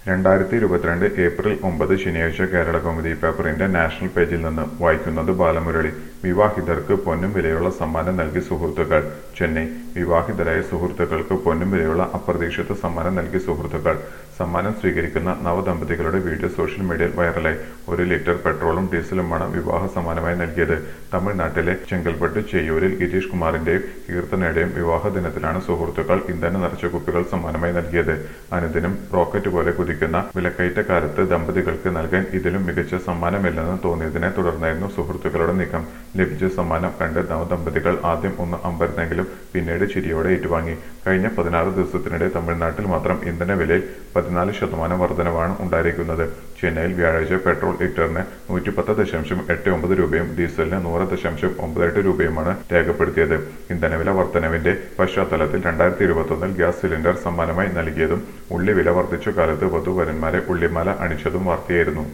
രണ്ടായിരത്തി ഇരുപത്തിരണ്ട് ഏപ്രിൽ ഒമ്പത് ശനിയാഴ്ച കേരള കൗമുദി പേപ്പറിന്റെ നാഷണൽ പേജിൽ നിന്ന് വായിക്കുന്നത് ബാലമുരളി വിവാഹിതർക്ക് പൊന്നും വിലയുള്ള സമ്മാനം നൽകി സുഹൃത്തുക്കൾ ചെന്നൈ വിവാഹിതരായ സുഹൃത്തുക്കൾക്ക് പൊന്നും വിലയുള്ള അപ്രതീക്ഷിത സമ്മാനം നൽകി സുഹൃത്തുക്കൾ സമ്മാനം സ്വീകരിക്കുന്ന നവദമ്പതികളുടെ വീഡിയോ സോഷ്യൽ മീഡിയയിൽ വൈറലായി ഒരു ലിറ്റർ പെട്രോളും ഡീസലുമാണ് വിവാഹ സമ്മാനമായി നൽകിയത് തമിഴ്നാട്ടിലെ ചെങ്കൽപ്പെട്ട് ചെയ്യൂരിൽ ഗിരീഷ് കുമാറിന്റെയും കീർത്തനയുടെയും വിവാഹ ദിനത്തിലാണ് സുഹൃത്തുക്കൾ ഇന്ധനം നിറച്ച കുപ്പികൾ സമ്മാനമായി നൽകിയത് അനുദിനം റോക്കറ്റ് പോലെ കുതിക്കുന്ന വിലക്കയറ്റ കാലത്ത് ദമ്പതികൾക്ക് നൽകാൻ ഇതിലും മികച്ച സമ്മാനമില്ലെന്ന് തോന്നിയതിനെ തുടർന്നായിരുന്നു സുഹൃത്തുക്കളുടെ നീക്കം ലഭിച്ച സമ്മാനം കണ്ട് നവദമ്പതികൾ ആദ്യം ഒന്ന് അമ്പരന്നെങ്കിലും പിന്നീട് ചിരിയോടെ ഏറ്റുവാങ്ങി കഴിഞ്ഞ പതിനാറ് ദിവസത്തിനിടെ തമിഴ്നാട്ടിൽ മാത്രം ഇന്ധന വിലയിൽ പതിനാല് ശതമാനം വർധനവാണ് ഉണ്ടായിരിക്കുന്നത് ചെന്നൈയിൽ വ്യാഴാഴ്ച പെട്രോൾ ലിറ്ററിന് നൂറ്റിപ്പത്ത് ദശാംശം എട്ട് ഒമ്പത് രൂപയും ഡീസലിന് നൂറ് ദശാംശം ഒമ്പത് എട്ട് രൂപയുമാണ് രേഖപ്പെടുത്തിയത് ഇന്ധനവില വർധനവിന്റെ പശ്ചാത്തലത്തിൽ രണ്ടായിരത്തി ഇരുപത്തൊന്നിൽ ഗ്യാസ് സിലിണ്ടർ സമ്മാനമായി നൽകിയതും ഉള്ളി വില വർദ്ധിച്ച കാലത്ത് വധുവരന്മാരെ ഉള്ളിമാല അണിച്ചതും വാർത്തയായിരുന്നു